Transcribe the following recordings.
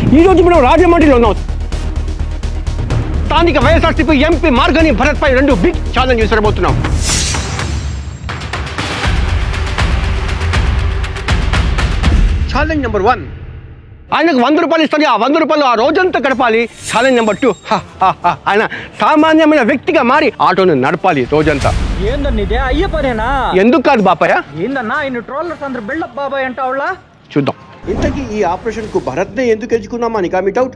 ఈ రోజు మనం రాజమండ్రిలో ఉన్నాం స్థానిక వైఎస్ఆర్సీపీ ఎంపీ మార్గని భరత్ పై రెండు బిగ్ ఛాలెంజ్ విసరబోతున్నాం ఛాలెంజ్ నెంబర్ వన్ ఆయనకు వంద రూపాయలు ఇస్తుంది ఆ వంద రూపాయలు ఆ రోజంతా గడపాలి ఛాలెంజ్ నెంబర్ టూ ఆయన సామాన్యమైన వ్యక్తిగా మారి ఆటోను నడపాలి రోజంతా ఏందన్న ఇదే అయ్యే పనేనా ఎందుకు కాదు బాపయ్య ఏందన్నా ఇన్ని ట్రోలర్స్ అందరు బిల్డప్ బాబాయ్ అంటావులా చూద్దాం ఇంతకీ ఈ ఆపరేషన్ కు భరత్నే ఎందుకు ఎంచుకున్నామని మీ డౌట్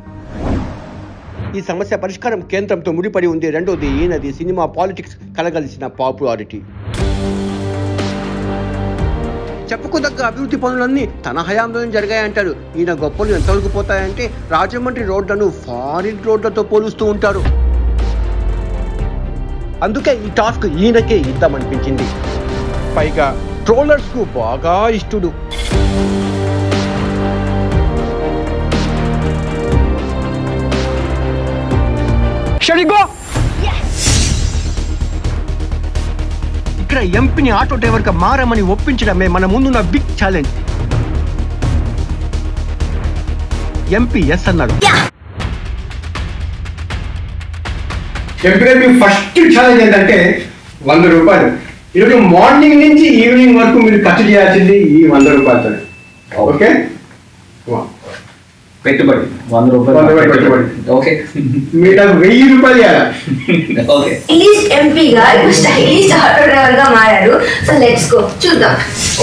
ఈ సమస్య పరిష్కారం కేంద్రంతో ముడిపడి ఉంది రెండోది ఈయనది సినిమా పాలిటిక్స్ కలగలిసిన పాపులారిటీ చెప్పుకోదగ్గ అభివృద్ధి పనులన్నీ తన హయాంలోనే జరిగాయంటారు ఈయన గొప్పలు ఎంతవరకు పోతాయంటే రాజమండ్రి రోడ్లను ఫారిన్ రోడ్లతో పోలుస్తూ ఉంటారు అందుకే ఈ టాస్క్ ఈయనకే ఇద్దామనిపించింది పైగా ట్రోలర్స్ కు బాగా ఇష్టడు షడిగో ఇక్కడ ఎంపీని ఆటో డ్రైవర్ గా మారమని ఒప్పించడమే మన ముందున్న బిగ్ ఛాలెంజ్ ఎంపీ ఎస్ అన్నాడు చెప్పిన మీ ఫస్ట్ ఛాలెంజ్ ఏంటంటే వంద రూపాయలు ఈరోజు మార్నింగ్ నుంచి ఈవినింగ్ వరకు మీరు ఖర్చు చేయాల్సింది ఈ వంద రూపాయలతో ఓకే పెట్టుబడి వంద రూపాయలు వంద రూపాయలు పెట్టుబడి. ఓకే మీరు నాకు వెయ్యి రూపాయలు ఇవ్వాలి ఓకే స్టైలిస్ట్ ఎంపీగా ఇప్పుడు స్టైలిస్ట్ ఆటో డ్రైవర్ గా మారారు సో లెట్స్ గో చూద్దాం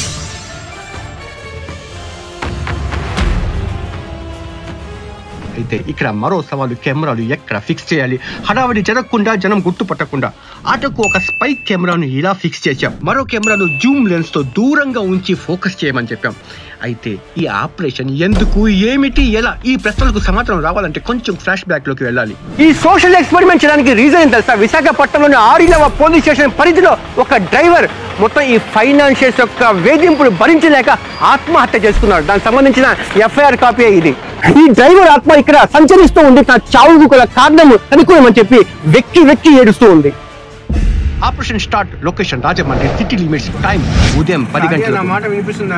అయితే ఇక్కడ మరో సవాలు కెమెరాలు ఎక్కడ ఫిక్స్ చేయాలి హడావడి జరగకుండా జనం గుర్తుపట్టకుండా ఆటోకు ఒక స్పైక్ కెమెరాను ఇలా ఫిక్స్ చేశాం మరో కెమెరాను జూమ్ లెన్స్ తో దూరంగా ఉంచి ఫోకస్ చేయమని చెప్పాం అయితే ఈ ఆపరేషన్ ఎందుకు ఏమిటి ఎలా ఈ ప్రశ్నలకు సమాధానం రావాలంటే కొంచెం ఫ్లాష్ బ్యాక్ లోకి వెళ్ళాలి ఈ సోషల్ ఎక్స్పెరిమెంట్ చేయడానికి రీజన్ తెలుసా విశాఖపట్నంలోని ఆరిలవ పోలీస్ స్టేషన్ పరిధిలో ఒక డ్రైవర్ మొత్తం ఈ ఫైనాన్షియల్స్ యొక్క వేధింపులు భరించలేక ఆత్మహత్య చేసుకున్నాడు దానికి సంబంధించిన ఎఫ్ఐఆర్ కాపీ ఇది ఈ డ్రైవర్ ఆత్మ ఇక్కడ సంచరిస్తూ ఉంది తన చావుకు గల కారణం కనుక్కోమని చెప్పి వెక్కి వెక్కి ఏడుస్తూ ఉంది operation start location Rajahmundry city limits time ఉదయం పది గంటల మాట వినిపిస్తుందా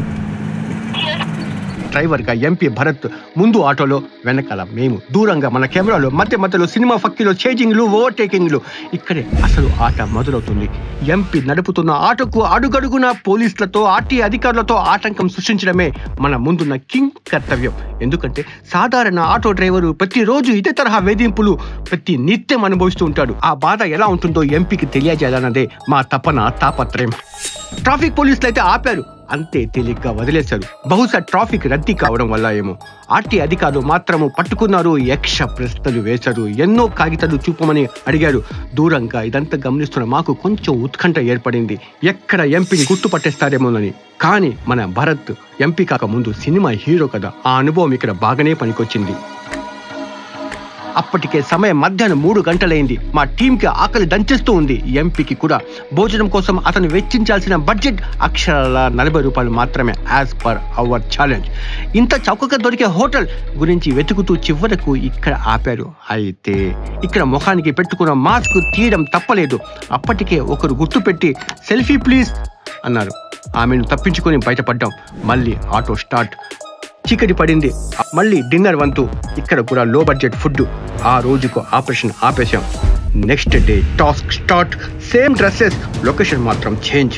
డ్రైవర్ గా ఎంపీ భరత్ ముందు ఆటోలో వెనకాల మేము దూరంగా మన కెమెరాలో మధ్య మధ్యలో సినిమా ఫక్కీలో చేజింగ్లు ఓవర్టేకింగ్లు ఇక్కడే అసలు ఆట మొదలవుతుంది ఎంపీ నడుపుతున్న ఆటోకు అడుగడుగున పోలీసులతో ఆర్టీ అధికారులతో ఆటంకం సృష్టించడమే మన ముందున్న కింగ్ కర్తవ్యం ఎందుకంటే సాధారణ ఆటో డ్రైవరు ప్రతిరోజు ఇదే తరహా వేధింపులు ప్రతి నిత్యం అనుభవిస్తూ ఉంటాడు ఆ బాధ ఎలా ఉంటుందో ఎంపీకి తెలియజేయాలన్నదే మా తపన తాపత్రయం ట్రాఫిక్ పోలీసులు అయితే ఆపారు అంతే తేలిగ్గా వదిలేశారు బహుశా ట్రాఫిక్ రద్దీ కావడం వల్ల ఏమో ఆర్టీ అధికారులు మాత్రము పట్టుకున్నారు యక్ష ప్రశ్నలు వేశారు ఎన్నో కాగితాలు చూపమని అడిగారు దూరంగా ఇదంతా గమనిస్తున్న మాకు కొంచెం ఉత్కంఠ ఏర్పడింది ఎక్కడ ఎంపీని గుర్తుపట్టేస్తారేమోనని కానీ మన భరత్ ఎంపీ కాక ముందు సినిమా హీరో కదా ఆ అనుభవం ఇక్కడ బాగానే పనికొచ్చింది అప్పటికే సమయం మధ్యాహ్నం మూడు గంటలైంది మా టీంకి ఆకలి దంచేస్తూ ఉంది ఎంపీకి కూడా భోజనం కోసం అతను వెచ్చించాల్సిన బడ్జెట్ అక్షరాల నలభై రూపాయలు మాత్రమే యాజ్ పర్ అవర్ ఛాలెంజ్ ఇంత చౌకగా దొరికే హోటల్ గురించి వెతుకుతూ చివరకు ఇక్కడ ఆపారు అయితే ఇక్కడ ముఖానికి పెట్టుకున్న మాస్క్ తీయడం తప్పలేదు అప్పటికే ఒకరు గుర్తుపెట్టి సెల్ఫీ ప్లీజ్ అన్నారు ఆమెను తప్పించుకొని బయటపడ్డాం మళ్ళీ ఆటో స్టార్ట్ చీకటి పడింది మళ్ళీ డిన్నర్ వంతు ఇక్కడ కూడా లో బడ్జెట్ ఫుడ్ ఆ రోజుకు ఆపరేషన్ ఆపేశాం next day task start same dresses location మాత్రం చేంజ్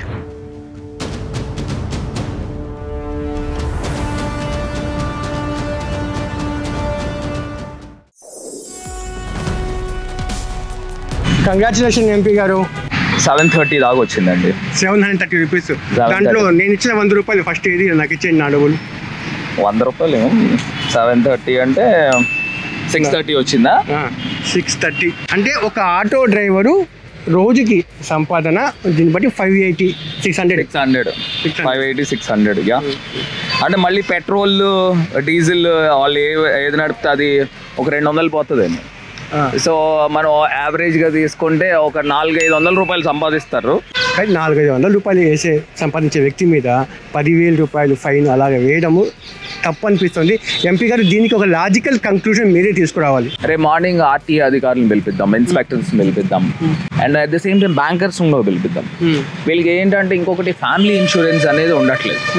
కంగ్రాచులేషన్ ఎంపీ గారు సెవెన్ థర్టీ దాకా వచ్చిందండి seven hundred thirty rupees thirty. దాంట్లో నేను ఇచ్చిన వంద రూపాయలు ఫస్ట్ ఏది నాకు ఇచ్చేయండి నా డబ్బులు వంద రూపాయలు సెవెన్ థర్టీ అంటే సిక్స్ థర్టీ వచ్చిందా సిక్స్ థర్టీ అంటే ఒక ఆటో డ్రైవరు రోజుకి సంపాదన దీన్ని బట్టి five eighty six hundred six hundred 600. Five eighty six hundred యా అంటే మళ్ళీ పెట్రోల్ డీజిల్ వాళ్ళు ఏ ఏది నడిపితే అది ఒక రెండు వందలు పోతుందండి సో మనం యావరేజ్గా తీసుకుంటే ఒక నాలుగైదు వందల రూపాయలు సంపాదిస్తారు కానీ నాలుగైదు వందల రూపాయలు వేసే సంపాదించే వ్యక్తి మీద పదివేల రూపాయలు ఫైన్ అలాగే వేయడము తప్పు అనిపిస్తుంది ఎంపీ గారు దీనికి ఒక లాజికల్ కంక్లూజన్ మీరే తీసుకురావాలి రేపు మార్నింగ్ ఆర్టీ అధికారులను పిలిపిద్దాం ఇన్స్పెక్టర్స్ పిలిపిద్దాం and at the same time bankers కూడా పిలిపిద్దాం వీళ్ళకి ఏంటంటే ఇంకొకటి ఫ్యామిలీ ఇన్సూరెన్స్ అనేది ఉండట్లేదు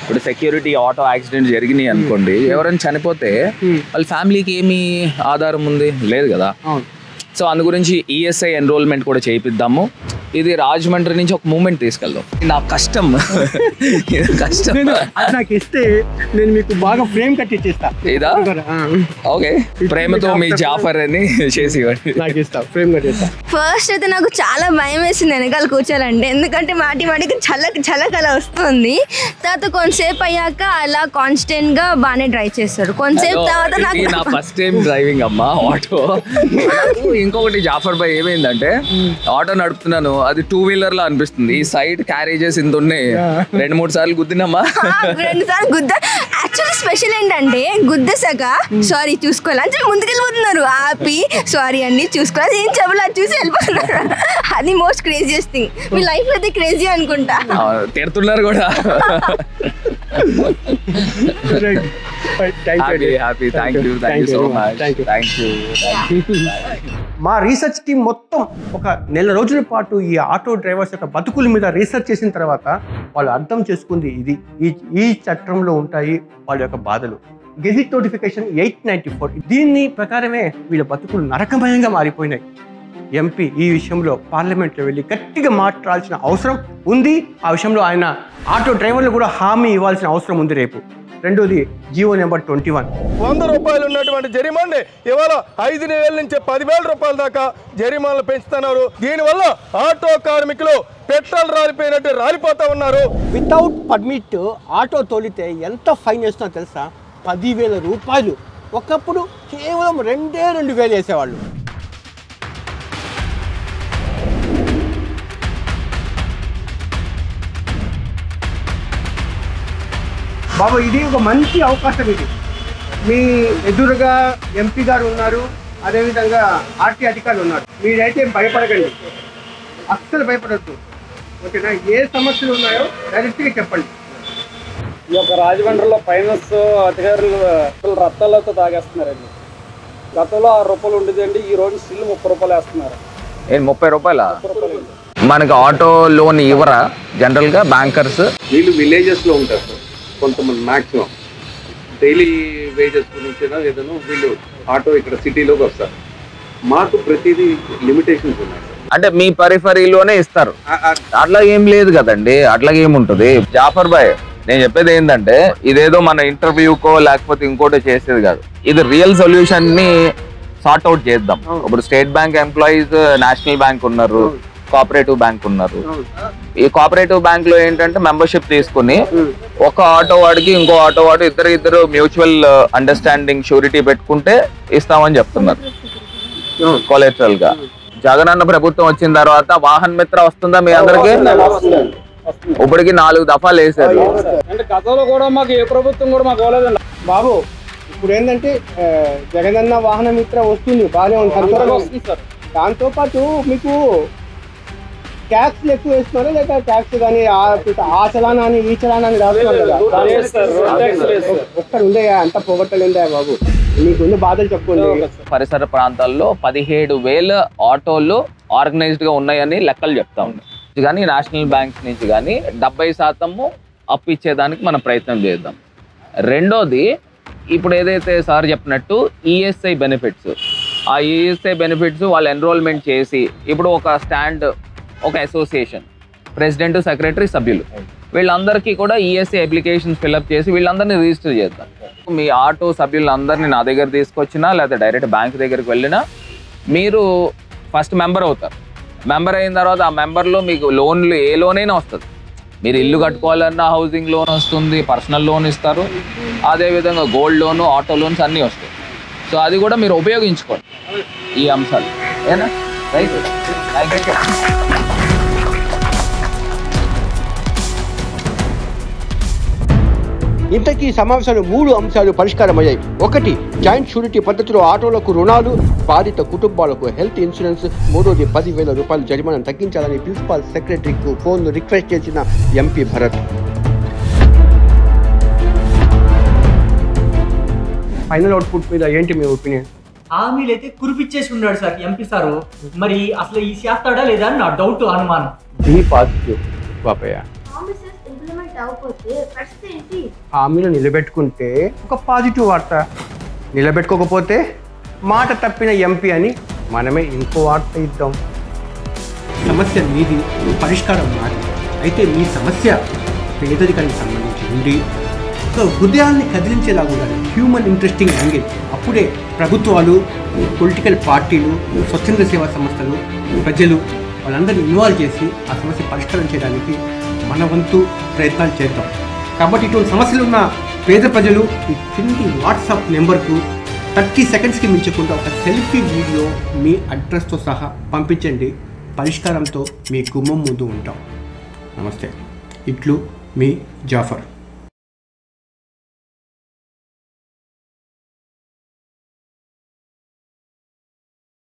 ఇప్పుడు సెక్యూరిటీ ఆటో యాక్సిడెంట్ జరిగినాయి అనుకోండి ఎవరైనా చనిపోతే వాళ్ళ ఫ్యామిలీకి ఏమి ఆధారం ఉంది లేదు కదా అవును సో అందు గురించి ఈఎస్ఐ ఎన్రోల్మెంట్ కూడా చేయిద్దాము ఇది రాజమండ్రి నుంచి ఒక మూమెంట్ తీసుకెళ్దాం నా కష్టం ఇది కష్టం నేను అది నాకు ఇస్తే నేను మీకు బాగా ఫ్రేమ్ కట్టి ఇచ్చేస్తా ఇదా ఆ, ఓకే ప్రేమతో మీ జాఫర్ అని చేసి ఇవ్వండి నాకు ఇస్తా ఫ్రేమ్ కట్టిస్తా ఫస్ట్ అయితే నాకు చాలా భయం వేసింది వెనకాల కూర్చోాలంటే ఎందుకంటే మాటి మాటికి చల్ల చల్లకల వస్తుంది తర్వాత కొంతసేపు అయ్యాక అలా కాన్స్టెంట్ గా బాగానే డ్రైవ్ చేస్తారు కొంతసేపు తర్వాత ఇది నా నాకు ఫస్ట్ టైం డ్రైవింగ్ అమ్మా ఆటో నాకు ఇంకొకటి జాఫర్ బాయ్ ఏమైందంటే ఆటో నడుపుతున్నాను అది టూ వీలర్ లా అనిపిస్తుంది ఈ సైడ్ క్యారేజెస్ ఇంత ఉన్నాయి రెండు మూడు సార్లు గుద్దినమ్మా రెండు సార్లు గుద్ద యాక్చువల్లీ స్పెషల్ ఏంటంటే గుద్దేశాక సారీ చూసుకోవాలి అంటే ముందుకెళ్ళిపోతున్నారు ఆపి సారీ అండి చూసుకోవాలి ఏం చెప్పలేదు చూసి వెళ్ళిపోతున్నారు అది మోస్ట్ క్రేజియస్ట్ థింగ్ మీ లైఫ్ అయితే క్రేజీ అనుకుంటా ఆ, తిడుతున్నారు కూడా happy happy thank you thank you so much thank you thank you మా రీసెర్చ్ టీం మొత్తం ఒక నెల రోజుల పాటు ఈ ఆటో డ్రైవర్స్ యొక్క బతుకుల మీద రీసెర్చ్ చేసిన తర్వాత వాళ్ళు అర్థం చేసుకుంది ఇది ఈ ఈ చట్టంలో ఉంటాయి వాళ్ళ యొక్క బాధలు gazette notification eight ninety four దీన్ని ప్రకారమే వీళ్ళ బతుకులు నరకమయంగా మారిపోయినాయి ఎంపీ ఈ విషయంలో పార్లమెంట్లో వెళ్ళి గట్టిగా మాట్లాడాల్సిన అవసరం ఉంది ఆ విషయంలో ఆయన ఆటో డ్రైవర్లు కూడా హామీ ఇవ్వాల్సిన అవసరం ఉంది రేపు రెండోది జియో నెంబర్ ట్వంటీ వన్ వంద రూపాయలు ఉన్నటువంటి జరిమానే ఇవాళ ఐదు వేల నుంచి పదివేల రూపాయల దాకా జరిమానాలు పెంచుతున్నారు దీనివల్ల ఆటో కార్మికులు పెట్రోల్ రాలిపోయినట్టు రాలిపోతా ఉన్నారు వితౌట్ పర్మిట్ ఆటో తోలితే ఎంత ఫైన్ వేస్తుందో తెలుసా పదివేల రూపాయలు ఒకప్పుడు కేవలం రెండే రెండు వేలు వేసేవాళ్ళు బాబు ఇది ఒక మంచి అవకాశం ఇది మీ ఎదురుగా ఎంపీ గారు ఉన్నారు అదేవిధంగా ఆర్టీ అధికారులు ఉన్నారు మీరైతే భయపడకండి అస్సలు భయపడద్దు ఓకేనా ఏ సమస్యలు ఉన్నాయో డైరెక్ట్గా చెప్పండి ఈ యొక్క రాజమండ్రిలో ఫైనాన్స్ అధికారులు అసలు రత్తాలతో తాగేస్తున్నారండి గతంలో ఆరు రూపాయలు ఉండేదండి ఈ రోజు స్టిల్ ముప్పై రూపాయలు వేస్తున్నారు ఏంటి ముప్పై రూపాయల మనకి ఆటో లోన్ ఇవ్వరా జనరల్ గా బ్యాంకర్స్ వీళ్ళు విలేజెస్ లో ఉంటారు సార్ కొంతమంది మాక్సిమం డైలీ వేజెస్ గురించి ఏదైనా వీళ్ళు ఆటో ఇక్కడ సిటీలోకి వస్తారు మాకు ప్రతిదీ లిమిటేషన్స్ ఉన్నాయి సార్ అంటే మీ పరిఫరీలోనే ఇస్తారు ఆ- ఆ- అట్లా ఏం లేదు కదండి అట్లా ఏముంటది జాఫర్ బాయ్ నేను చెప్పేది ఏంటంటే ఇదేదో మన ఇంటర్వ్యూకో లేకపోతే ఇంకోటో చేసేది కాదు ఇది రియల్ సొల్యూషన్ ని సార్ట్ అవుట్ చేద్దాం ఇప్పుడు state bank employees national bank ఉన్నారు కోఆపరేటివ్ బ్యాంక్ ఉన్నారు ఈ కోఆపరేటివ్ బ్యాంక్ లో ఏంటంటే మెంబర్షిప్ తీసుకుని ఒక ఆటో వాడికి ఇంకో ఆటో వాడు ఇద్దరు ఇద్దరు మ్యూచువల్ అండర్స్టాండింగ్ షూరిటీ పెట్టుకుంటే ఇస్తామని చెప్తున్నారు కొలెటరల్ గా జగనన్న ప్రభుత్వం వచ్చిన తర్వాత వాహన్ మిత్ర వస్తుందా మీ అందరికి ఇప్పటికి నాలుగు దఫాలు వేసారు అంటే గతంలో కూడా మాకు ఏ ప్రభుత్వం కూడా మాకు ఇవ్వలేదండి బాబు ఇప్పుడు ఏంటంటే ఆ, జగనన్న వాహన మిత్ర వస్తుంది బాగానే ఉంది త్వరగా సంతోషం. వస్తుంది సార్ దాంతో పాటు మీకు ట్యాక్స్ ఎక్కువ వేస్తున్నారా లేక ట్యాక్స్ కానీ ఆ చలానా అని ఈ చలానా అని రాస్తున్నారు కదా లేదు సార్ రోడ్ ట్యాక్స్ లేదు సార్ ఒక్కడు ఉందా అంత పోగొట్టలేదా బాబు మీకు ఉన్న బాధలు చెప్పుకోండి పరిసర ప్రాంతాల్లో పదిహేడు వేల ఆటోలు ఆర్గనైజ్డ్ గా ఉన్నాయని లెక్కలు చెప్తా ఉన్నాయి కానీ నేషనల్ బ్యాంక్స్ నుంచి కానీ డెబ్బై శాతము అప్పు ఇచ్చేదానికి మనం ప్రయత్నం చేద్దాం రెండోది ఇప్పుడు ఏదైతే సార్ చెప్పినట్టు ఈఎస్ఐ బెనిఫిట్స్ ఆ ఈఎస్ఐ బెనిఫిట్స్ వాళ్ళు ఎన్రోల్మెంట్ చేసి ఇప్పుడు ఒక స్టాండ్ ఒక అసోసియేషన్ ప్రెసిడెంట్ సెక్రటరీ సభ్యులు వీళ్ళందరికీ కూడా ఈఎస్ఐ అప్లికేషన్స్ ఫిల్అప్ చేసి వీళ్ళందరినీ రిజిస్టర్ చేద్దాం మీ ఆటో సభ్యులందరినీ నా దగ్గర తీసుకొచ్చినా లేదా డైరెక్ట్ బ్యాంక్ దగ్గరికి వెళ్ళినా మీరు ఫస్ట్ మెంబర్ అవుతారు మెంబర్ అయిన తర్వాత ఆ మెంబర్లో మీకు లోన్లు ఏ లోన్ అయినా వస్తుంది మీరు ఇల్లు కట్టుకోవాలన్నా హౌసింగ్ లోన్ వస్తుంది పర్సనల్ లోన్ ఇస్తారు అదేవిధంగా గోల్డ్ లోను ఆటో లోన్స్ అన్నీ వస్తాయి సో అది కూడా మీరు ఉపయోగించుకోండి ఈ అంశాలు ఏనా రైట్ థ్యాంక్ యూ ఇంతకీ ఈ సమావేశంలో మూడు అంశాలు పరిష్కారమయ్యాయి ఒకటి జాయింట్ షూరిటీ పద్ధతిలో ఆటోలకు రుణాలు బాధిత కుటుంబాలకు హెల్త్ ఇన్సూరెన్స్ మూడోది పదివేల రూపాయల జరిమానా తగ్గించాలని ప్రిన్సిపాల్ సెక్రటరీకి ఫోన్ రిక్వెస్ట్ చేసిన ఎంపీ భరత్ ఫైనల్ అవుట్పుట్ మీద ఏంటి మీ ఒపీనియన్ హామీలు అయితే కురిపిచ్చేసి ఉన్నాడు సార్ ఎంపీ సారు మరి అసలు ఈ చేస్తాడా లేదా అని నా డౌట్ అనుమానం be positive Bapayya Promises implemented implement అవ్వకపోతే పరిస్థితి ఏంటి హామీలు నిలబెట్టుకుంటే ఒక పాజిటివ్ వార్త నిలబెట్టుకోకపోతే మాట తప్పిన ఎంపీ అని మనమే ఇంకో వార్త ఇద్దాం సమస్య మీది పరిష్కారం మాది అయితే మీ సమస్య పేదరికానికి సంబంధించి ఉండి సో హృదయాన్ని కదిలించేలా ఉండాలి హ్యూమన్ ఇంట్రెస్టింగ్ యాంగిల్ అప్పుడే ప్రభుత్వాలు పొలిటికల్ పార్టీలు స్వచ్ఛంద సేవా సంస్థలు ప్రజలు వాళ్ళందరినీ ఇన్వాల్వ్ చేసి ఆ సమస్య పరిష్కారం చేయడానికి మన వంతు ప్రయత్నాలు చేద్దాం కాబట్టి ఇటువంటి సమస్యలు ఉన్న పేద ప్రజలు ఈ కింది వాట్సాప్ నెంబర్కు థర్టీ సెకండ్స్కి మించకుండా ఒక సెల్ఫీ వీడియో మీ అడ్రస్తో సహా పంపించండి పరిష్కారంతో మీ గుమ్మం ముందు ఉంటాం నమస్తే ఇట్లు మీ జాఫర్